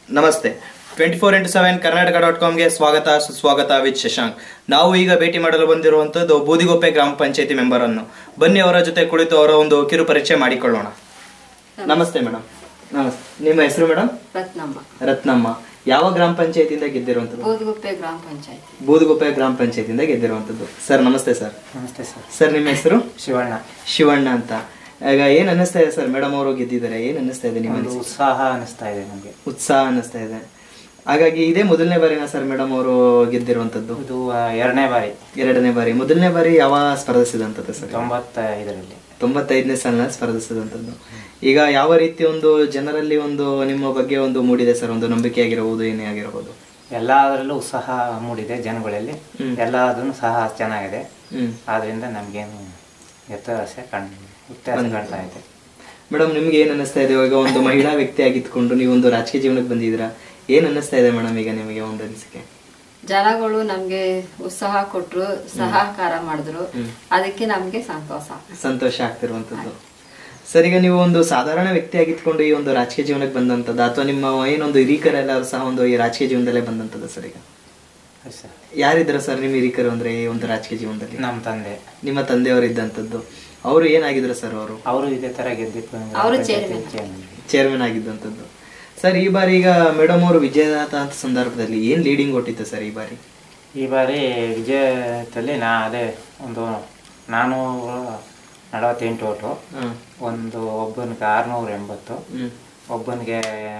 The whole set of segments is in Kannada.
ನಮಸ್ತೆ twenty four into seven Karnataka dot ಕಾಮ್ಗೆ ಸ್ವಾಗತ ಸುಸ್ವಾಗತ ವಿತ್ ಶಶಾಂಕ್ ನಾವು ಈಗ ಭೇಟಿ ಮಾಡಲು ಬಂದಿರುವಂತದ್ದು ಬೂದಿಗೊಪ್ಪೆ ಗ್ರಾಮ ಪಂಚಾಯತಿ ಮೆಂಬರ್ ಅನ್ನು ಬನ್ನಿ ಅವರ ಜೊತೆ ಕುಳಿತು ಅವರ ಒಂದು ಕಿರು ಪರಿಚಯ ಮಾಡಿಕೊಳ್ಳೋಣ ನಮಸ್ತೆ ಮೇಡಮ್ ನಮಸ್ತೆ ನಿಮ್ಮ ಹೆಸರು ಮೇಡಮ್ ರತ್ನಮ್ಮ ರತ್ನಮ್ಮ ಯಾವ ಗ್ರಾಮ ಪಂಚಾಯತಿಯಿಂದ ಗೆದ್ದಿರುವಂತದ್ದು ಬೂದಗುಪ್ಪೆ ಗ್ರಾಮ ಪಂಚಾಯತಿ ಬೂದಿಗೊಪ್ಪೆ ಗ್ರಾಮ ಪಂಚಾಯತಿಯಿಂದ ಗೆದ್ದಿರುವಂತದ್ದು ಸರ್ ನಮಸ್ತೆ ಸರ್ ನಮಸ್ತೆ ಸರ್ ಸರ್ ನಿಮ್ಮ ಹೆಸರು ಶಿವಣ್ಣ ಶಿವಣ್ಣ ಅಂತ ಈಗ ಏನ್ ಅನ್ನಿಸ್ತಾ ಇದೆ ಸರ್ ಮೇಡಮ್ ಅವರು ಗೆದ್ದಿದ್ದಾರೆ ಏನ್ ಅನ್ನಿಸ್ತಾ ಇದೆ ನಿಮ್ಮ ಒಂದು ಉತ್ಸಾಹ ಅನಿಸ್ತಾ ಇದೆ ನಮಗೆ ಉತ್ಸಾಹ ಅನ್ನಿಸ್ತಾ ಇದೆ ಹಾಗಾಗಿ ಇದೇ ಮೊದಲನೇ ಬಾರಿನ ಸರ್ ಮೇಡಮ್ ಅವರು ಗೆದ್ದಿರುವಂತದ್ದು ಇದು ಆ, ಎರಡನೇ ಬಾರಿ ಎರಡನೇ ಬಾರಿ ಮೊದಲನೇ ಬಾರಿ ಯಾವ ಸ್ಪರ್ಧಿಸಿದಂಥದ್ದು ಸರ್ ತೊಂಬತ್ತೈದರಲ್ಲಿ ತೊಂಬತ್ತೈದನೇ ಸಾಲಿನ ಸ್ಪರ್ಧಿಸಿದಂಥದ್ದು ಈಗ ಯಾವ ರೀತಿ ಒಂದು ಜನರಲ್ಲಿ ಒಂದು ನಿಮ್ಮ ಬಗ್ಗೆ ಒಂದು ಮೂಡಿದೆ ಸರ್ ಒಂದು ನಂಬಿಕೆ ಆಗಿರಬಹುದು ಏನೇ ಆಗಿರಬಹುದು ಎಲ್ಲದರಲ್ಲೂ ಉತ್ಸಾಹ ಮೂಡಿದೆ ಜನಗಳಲ್ಲಿ ಎಲ್ಲದನ್ನು ಸಹ ಚೆನ್ನಾಗಿದೆ ಹ್ಮ್ ಆದ್ರಿಂದ ನಮಗೇನು ವ್ಯತ್ಯಾಸ ಕಾಣ್ ವ್ಯತ್ಯಾಸ ಕಾಣ್ತಾ ಇದೆ ಮೇಡಮ್ ನಿಮ್ಗೆ ಏನ್ ಅನ್ನಿಸ್ತಾ ಇದೆ ಇವಾಗ ಒಂದು ಮಹಿಳಾ ವ್ಯಕ್ತಿ ಆಗಿದ್ಕೊಂಡು ನೀವು ಒಂದು ರಾಜಕೀಯ ಜೀವನಕ್ಕೆ ಬಂದಿದ್ದೀರಾ ಏನ್ ಅನ್ನಿಸ್ತಾ ಇದೆ ಮೇಡಮ್ ಈಗ ನಿಮಗೆ ಒಂದು ಅನಿಸಿಕೆ ಜನಗಳು ನಮ್ಗೆ ಉತ್ಸಾಹ ಕೊಟ್ರು ಸಹಕಾರ ಮಾಡಿದ್ರು ಅದಕ್ಕೆ ನಮ್ಗೆ ಸಂತೋಷ ಸಂತೋಷ ಆಗ್ತಿರುವಂತದ್ದು ಸರ್ ಈಗ ನೀವು ಒಂದು ಸಾಧಾರಣ ವ್ಯಕ್ತಿ ಆಗಿದ್ಕೊಂಡು ಈ ಒಂದು ರಾಜಕೀಯ ಜೀವನಕ್ಕೆ ಬಂದಂತದ್ದು ಅಥವಾ ನಿಮ್ಮ ಏನೊಂದು ಹಿರೀಕರೆಲ್ಲರೂ ಸಹ ಒಂದು ಈ ರಾಜಕೀಯ ಜೀವನದಲ್ಲೇ ಬಂದಂತದ್ದು ಸರ್ ಈಗ ಹೌದು ಸರ್ ಯಾರಿದ್ರ ಸರ್ ನಿಮ್ಮ ಹಿರೀಕರು ಅಂದ್ರೆ ಈ ಒಂದು ರಾಜಕೀಯ ಜೀವನದಲ್ಲಿ ನಮ್ಮ ತಂದೆ ನಿಮ್ಮ ತಂದೆಯವರು ಇದ್ದಂಥದ್ದು ಅವರು ಏನಾಗಿದ್ರು ಸರ್ ಅವರು ಅವರು ಇದೇ ತರ ಗೆದ್ದಿತ್ತು ಅವರು chairman. ಚೇರ್ಮನ್ ಆಗಿದ್ದಂಥದ್ದು ಸರ್ ಈ ಬಾರಿ ಈಗ ಮೇಡಮ್ ಅವರು ವಿಜಯದಾತ ಅಂತ ಸಂದರ್ಭದಲ್ಲಿ ಏನ್ ಲೀಡಿಂಗ್ ಕೊಟ್ಟಿತ್ತು ಸರ್ ಈ ಬಾರಿ ಈ ಬಾರಿ ವಿಜಯದಲ್ಲಿ ನಾ ಅದೇ ಒಂದು ನಾನ್ನೂರ ನಲವತ್ತೆಂಟು ಓಟು ಹ್ಮ್ ಒಂದು ಒಬ್ಬನಿಗೆ ಆರುನೂರ ಎಂಬತ್ತು ಹ್ಮ್ ಒಬ್ಬನಿಗೆ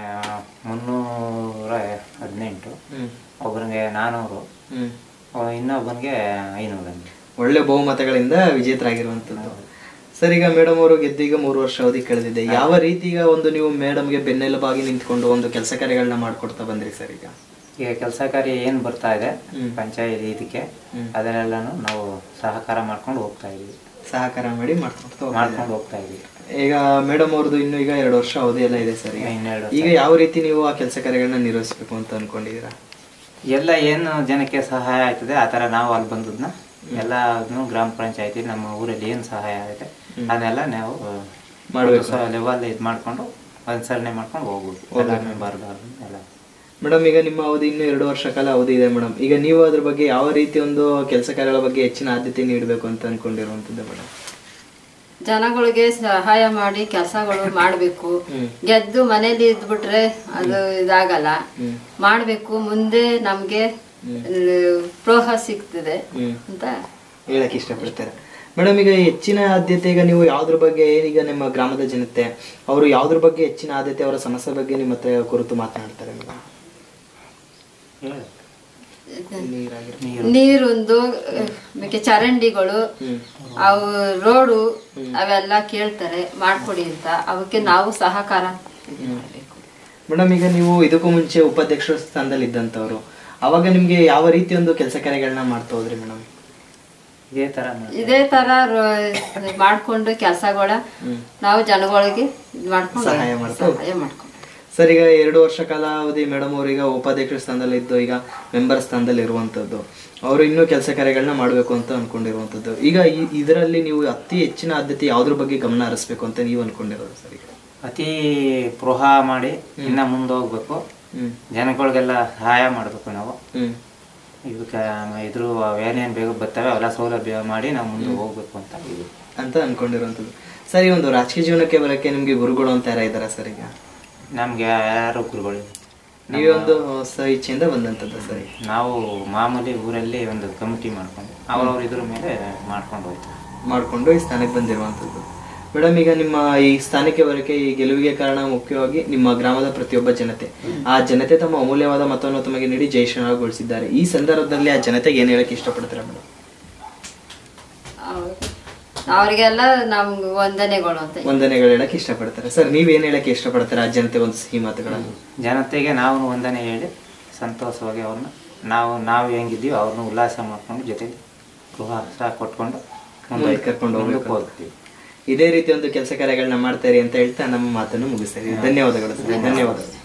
ಮುನ್ನೂರ ಹದಿನೆಂಟು ಹ್ಮ್ ಒಬ್ಬನಿಗೆ ನಾನ್ನೂರು ಹ್ಮ್ ಅವ- ಇನ್ನೊಬ್ಬನಿಗೆ ಐನೂರು ಒಳ್ಳೆ ಬಹುಮತಗಳಿಂದ ವಿಜೇತರಾಗಿರುವಂತದ್ದು ಸರ್ ಈಗ ಮೇಡಮ್ ಅವರು ಗೆದ್ದೀಗ ಮೂರು ವರ್ಷ ಅವಧಿ ಕಳೆದಿದೆ ಯಾವ ರೀತಿ ಈಗ ಒಂದು ನೀವು ಮೇಡಮ್ಗೆ ಬೆನ್ನೆಲುಬಾಗಿ ನಿಂತ್ಕೊಂಡು ಒಂದು ಕೆಲಸ ಕಾರ್ಯಗಳನ್ನ ಮಾಡ್ಕೊಡ್ತಾ ಬಂದ್ರಿ ಸರ್ ಈಗ ಈಗ ಕೆಲಸ ಕಾರ್ಯ ಏನು ಬರ್ತಾ ಇದೆ ಹ್ಮ್. ಪಂಚಾಯತ್ ಇದಕ್ಕೆ ಹ್ಮ್. ಅದನ್ನೆಲ್ಲನೂ ನಾವು ಸಹಕಾರ ಮಾಡ್ಕೊಂಡು ಹೋಗ್ತಾ ಇದೀವಿ ಸಹಕಾರ ಮಾಡಿ ಮಾಡ್ಕೊಡ್ತಾ ಹೋಗ್ತಾ ಮಾಡ್ಕೊಂಡು ಹೋಗ್ತಾ ಇದೀವಿ ಇದ್ದೀರಾ. ಈಗ ಮೇಡಮ್ ಅವ್ರದ್ದು ಇನ್ನು ಈಗ ಎರಡು ವರ್ಷ ಅವಧಿ ಎಲ್ಲ ಇದೆ ಸರ್ ಈಗ ಇನ್ನೆರಡು ಈಗ ಯಾವ ರೀತಿ ನೀವು ಆ ಕೆಲಸ ಕಾರ್ಯಗಳನ್ನ ನಿರ್ವಹಿಸಬೇಕು ಅಂತ ಅನ್ಕೊಂಡಿದ್ದೀರಾ ಎಲ್ಲ ಏನು ಜನಕ್ಕೆ ಸಹಾಯ ಆಯ್ತದೆ ಆ ಥರ ನಾವು ಅಲ್ಲಿ ಬಂದದ್ನ ಎಲ್ಲದನ್ನು ಗ್ರಾಮ ಪಂಚಾಯತಿ ನಮ್ಮ ಊರಲ್ಲಿ ಏನು ಸಹಾಯ ಆಗುತ್ತೆ ಅದನ್ನೆಲ್ಲ ನಾವು ಮಾಡ್ಬೇಕು. ಲೆವೆಲ್ ಇದು ಮಾಡ್ಕೊಂಡು ಅನುಸರಣೆ ಮಾಡ್ಕೊಂಡು ಹೋಗ್ಬೋದು ಎಲ್ಲ ಮೆಂಬರ್ದವ್ರು ಎಲ್ಲ ಮೇಡಮ್ ಈಗ ನಿಮ್ಮ ಅವಧಿ ಇನ್ನು ಎರಡು ವರ್ಷ ಕಾಲ ಅವಧಿ ಇದೆ ಮೇಡಮ್ ಈಗ ನೀವು ಅದ್ರ ಬಗ್ಗೆ ಯಾವ ರೀತಿ ಒಂದು ಕೆಲಸ ಕಾರ್ಯಗಳ ಬಗ್ಗೆ ಹೆಚ್ಚಿನ ಆದ್ಯತೆ ನೀಡಬೇಕು ಅಂತ ಅನ್ಕೊಂಡಿರುವಂತದ್ದು ಮೇಡಮ್ ಜನಗಳಿಗೆ ಸಹಾಯ ಮಾಡಿ ಕೆಲಸಗಳು ಮಾಡ್ಬೇಕು ಗೆದ್ದು ಮನೇಲಿ ಇದ್ಬಿಟ್ರೆ ಅದು ಇದಾಗಲ್ಲ ಮಾಡ್ಬೇಕು ಮುಂದೆ ನಮ್ಗೆ ಪ್ರೋಹ ಸಿಗ್ತದೆ ಹ್ಮ್ ಅಂತ ಹೇಳಕ್ ಇಷ್ಟಪಡ್ತಾರೆ ಮೇಡಮ್ ಈಗ ಹೆಚ್ಚಿನ ಆದ್ಯತೆ ಈಗ ನೀವು ಯಾವ್ದ್ರ ಬಗ್ಗೆ ಈಗ ನಿಮ್ಮ ಗ್ರಾಮದ ಜನತೆ ಅವರು ಯಾವ್ದ್ರ ಬಗ್ಗೆ ಹೆಚ್ಚಿನ ಆದ್ಯತೆ ಅವರ ಸಮಸ್ಯೆ ಬಗ್ಗೆ ನಿಮ್ಮ ಹತ್ರ ಕುರಿತು ಮಾತನಾಡ್ತಾರೆ ಮೇಡಮ್ ಹೇಳು. ನೀರಾಗಿರ್ಬೋದು ನೀರೊಂದು ಆಮೇಲೆ ಚರಂಡಿಗಳು ಅವು ರೋಡು ಅವೆಲ್ಲ ಕೇಳ್ತಾರೆ ಮಾಡ್ಕೊಡಿ ಅಂತ ಅವಕ್ಕೆ ನಾವು ಸಹಕಾರ ಮಾಡ್ಬೇಕು. ಮೇಡಮ್ ಈಗ ನೀವು ಇದಕ್ಕೂ ಮುಂಚೆ ಉಪಾಧ್ಯಕ್ಷರ ಸ್ಥಾನದಲ್ಲಿ ಇದ್ದಂಥವ್ರು ಅವಾಗ ನಿಮ್ಗೆ ಯಾವ ರೀತಿ ಒಂದು ಕೆಲಸ ಕಾರ್ಯಗಳನ್ನ ಮಾಡ್ತಾ ಹೋದ್ರಿ ಮೇಡಮ್ ಇದೇ ಥರ ಮಾಡಿ ಇದೇ ತರ ರೋ- ಮಾಡ್ಕೊಂಡು ಕೆಲಸಗಳ ನಾವು ಜನಗಳಿಗೆ ಇದ್ ಮಾಡ್ಕೊಂಡು ಸಹಾಯ ಮಾಡ್ತಾ ಸಹಾಯ ಮಾಡ್ಕೊಂಡು ಸರ್ ಈಗ ಎರಡು ವರ್ಷ ಕಾಲ ಅವಧಿ ಮೇಡಮ್ ಅವರು ಈಗ ಉಪಾಧ್ಯಕ್ಷರ ಸ್ಥಾನದಲ್ಲಿ ಇದ್ದು ಈಗ ಮೆಂಬರ್ ಸ್ಥಾನದಲ್ಲಿ ಇರುವಂತದ್ದು ಅವರು ಇನ್ನೂ ಕೆಲಸ ಕಾರ್ಯಗಳನ್ನ ಮಾಡಬೇಕು ಅಂತ ಅನ್ಕೊಂಡಿರುವಂತದ್ದು ಈಗ ಈ- ಇದರಲ್ಲಿ ನೀವು ಅತಿ ಹೆಚ್ಚಿನ ಆದ್ಯತೆ ಯಾವ್ದ್ರ ಬಗ್ಗೆ ಗಮನ ಹರಿಸ್ಬೇಕು ಅಂತ ನೀವು ಅನ್ಕೊಂಡಿರೋದು ಸರ್ ಈಗ ಅತಿ ಪ್ರೋಹ ಮಾಡಿ ಇನ್ನ ಮುಂದೆ ಹೋಗ್ಬೇಕು ಹ್ಮ್ ಜನಗಳಿಗೆಲ್ಲ ಸಹಾಯ ಮಾಡಬೇಕು ನಾವು ಹ್ಮ್ ಇದಕ್ಕೆ ಇದ್ರ ಏನೇನು ಬೇಗ ಬರ್ತವೆ ಅವೆಲ್ಲ ಸೌಲಭ್ಯ ಮಾಡಿ ನಾವು ಮುಂದೆ ಹೋಗ್ಬೇಕು ಅಂತ ಇದು ಅಂತ ಅನ್ಕೊಂಡಿರುವಂತದ್ದು ಸರ್ ಈ ಒಂದು ರಾಜಕೀಯ ಜೀವನಕ್ಕೆ ಬರಕ್ಕೆ ನಿಮ್ಗೆ ಗುರುಗಳು ಅಂತ ಯಾರ ಇದಾರ ಸರ್ ಈಗ ನಮ್ಗೆ ಯಾರು ಗುರುಗಳು ನೀವೇ ಒಂದು ಹೊಸ ಇಚ್ಛೆಯಿಂದ ಬಂದಂತದ್ದು ಸರ್ ಈಗ. ನಾವು ಮಾಮೂಲಿ ಊರಲ್ಲಿ ಒಂದು ಕಮಿಟಿ ಮಾಡ್ಕೊಂಡು ಅವ್ರವ್ರ ಇದ್ರ ಮೇಲೆ ಮಾಡ್ಕೊಂಡು ಹೋಗ್ತೀವಿ ಮಾಡ್ಕೊಂಡು ಈ ಸ್ಥಾನಕ್ಕೆ ಬಂದಿರುವಂತದ್ದು ಮೇಡಮ್ ಈಗ ನಿಮ್ಮ ಈ ಸ್ಥಾನಕ್ಕೆ ಬರೋಕೆ ಈ ಗೆಲುವಿಗೆ ಕಾರಣ ಮುಖ್ಯವಾಗಿ ನಿಮ್ಮ ಗ್ರಾಮದ ಪ್ರತಿಯೊಬ್ಬ ಜನತೆ ಆ ಜನತೆ ತಮ್ಮ ಅಮೂಲ್ಯವಾದ ಮತವನ್ನು ತಮಗೆ ನೀಡಿ ಜಯಶೀಲಗೊಳಿಸಿದ್ದಾರೆ ಈ ಸಂದರ್ಭದಲ್ಲಿ ಆ ಜನತೆಗೆ ಏನ್ ಹೇಳಕ್ ಇಷ್ಟಪಡ್ತೀರಾ ಮೇಡಮ್ ಅವ್ರ್- ಅವ್ರಿಗೆಲ್ಲ ನಮ್ಗೆ ವಂದನೆಗಳು ಅಂತ ವಂದನೆಗಳು ಹೇಳಕ್ ಇಷ್ಟಪಡ್ತಾರೆ ಸರ್ ನೀವೇನ್ ಹೇಳಕ್ ಇಷ್ಟಪಡ್ತೀರಾ ಆ ಜನತೆ ಒಂದು ಸಿಹಿ ಮಾತುಗಳನ್ನು ಜನತೆಗೆ ನಾವು ವಂದನೆ ಹೇಳಿ ಸಂತೋಷವಾಗಿ ಅವ್ರನ್ನ ನಾವು ನಾವು ಹೆಂಗಿದ್ದೀವಿ ಅವ್ರನ್ನ ಉಲ್ಲಾಸ ಮಾಡ್ಕೊಂಡು ಜೊತೆಗೆ ಪ್ರೋತ್ಸಾಹ ಕೊಟ್ಕೊಂಡು ಮುಂದೆ ಮುಂದೆ ಕರ್ಕೊಂಡು ಮುಂದಕ್ಕೆ ಹೋಗ್ಬೇಕು. ಹೋಗ್ತೀವಿ ಇದೇ ರೀತಿ ಒಂದು ಕೆಲಸ ಕಾರ್ಯಗಳನ್ನ ಮಾಡ್ತಾರೆ ಅಂತ ಹೇಳ್ತಾ ನಮ್ಮ ಮಾತನ್ನು ಮುಗಿಸ್ತಾ ಇದ್ದೀವಿ ಧನ್ಯವಾದಗಳು ಸರ್ ಧನ್ಯವಾದಗಳು